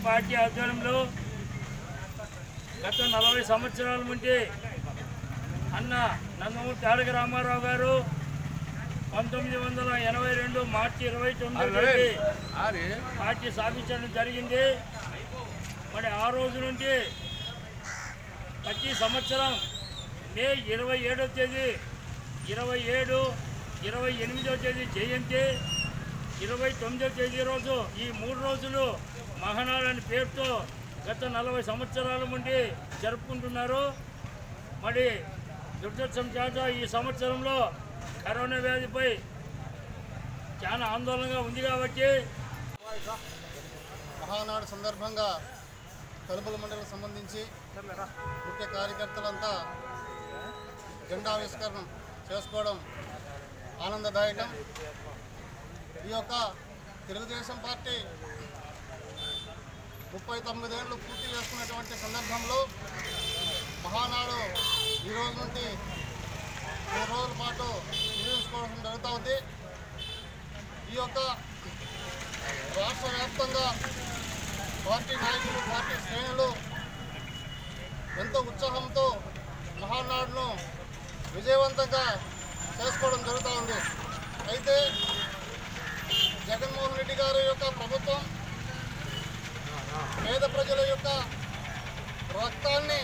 party ఆధ్వర్యంలో గత నలభై సంవత్సరాల నుండి అన్న నందమూరి తారక రామారావు గారు పంతొమ్మిది వందల ఎనభై రెండు మార్చి ఇరవై తొమ్మిది తేదీ పార్టీ స్థాపించడం జరిగింది మరి ఆ రోజు నుండి ప్రతి సంవత్సరం మే ఇరవై ఏడవ తేదీ ఇరవై ఏడు ఇరవై ఎనిమిదవ తేదీ జయంతి ఇరవై తొమ్మిదవ తేదీ రోజు ఈ మూడు రోజులు మహానాడు అనే పేరుతో గత నలభై సంవత్సరాల నుండి జరుపుకుంటున్నారు మరి దుర్దర్శనం చేత ఈ సంవత్సరంలో కరోనా వ్యాధిపై చాలా ఆందోళనగా ఉంది కాబట్టి మహానాడు సందర్భంగా కలుపుల మండలం సంబంధించి ముఖ్య కార్యకర్తలంతా జెండావిష్కరణ చేసుకోవడం ఆనందదాయకం ఈ యొక్క తెలుగుదేశం పార్టీ ముప్పై తొమ్మిదేళ్ళు పూర్తి చేసుకున్నటువంటి సందర్భంలో మహానాడు ఈ రోజు నుండి మూడు రోజుల పాటు నిర్వహించుకోవడం జరుగుతూ ఉంది ఈ యొక్క రాష్ట్ర వ్యాప్తంగా పార్టీ నాయకులు పార్టీ శ్రేణులు ఎంతో ఉత్సాహంతో మహానాడును విజయవంతంగా చేసుకోవడం జరుగుతూ ఉంది అయితే జగన్మోహన్ రెడ్డి గారి యొక్క ప్రభుత్వం పేద ప్రజల యొక్క రక్తాన్ని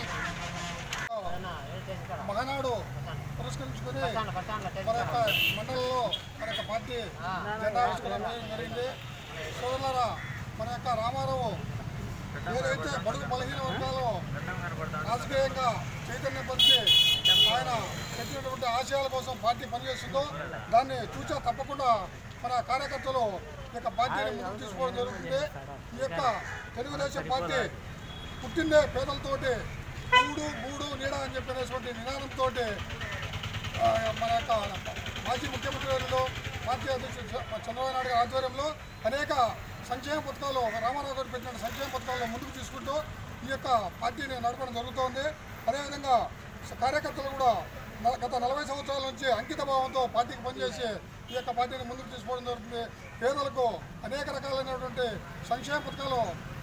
మహానాడు పురస్కరించుకొని మన యొక్క మండలంలో మన యొక్క పార్టీ జెండా ఆవిష్కరణ చేయడం జరిగింది సోదరులారా మన యొక్క రామారావు ఏదైతే బడుగు బలహీన వర్గాలు రాజకీయంగా చైతన్యపరిచి ఆయన పెట్టినటువంటి ఆశయాల కోసం పార్టీ పనిచేస్తుందో దాన్ని చూచా తప్పకుండా మన కార్యకర్తలు ఈ యొక్క పార్టీని ముందుకు తీసుకోవడం జరుగుతుంది ఈ యొక్క తెలుగుదేశం పార్టీ పుట్టిందే పేదలతోటి మూడు మూడు నీడ అని చెప్పినటువంటి నినాదంతో మన యొక్క మాజీ ముఖ్యమంత్రి వర్యులు పార్టీ అధ్యక్షుడు చ- చంద్రబాబు నాయుడు గారి ఆధ్వర్యంలో అనేక సంక్షేమ పథకాలు రామారావు గారు పెట్టిన సంక్షేమ పథకాలను ముందుకు తీసుకుంటూ ఈ యొక్క పార్టీని నడపడం జరుగుతోంది అదేవిధంగా స- కార్యకర్తలు కూడా న- గత నలభై సంవత్సరాల నుంచి అంకిత భావంతో పార్టీకి పనిచేసి ఈ యొక్క పార్టీని ముందుకు తీసుకోవడం జరుగుతుంది పేదలకు అనేక రకాలైనటువంటి సంక్షేమ పథకాలు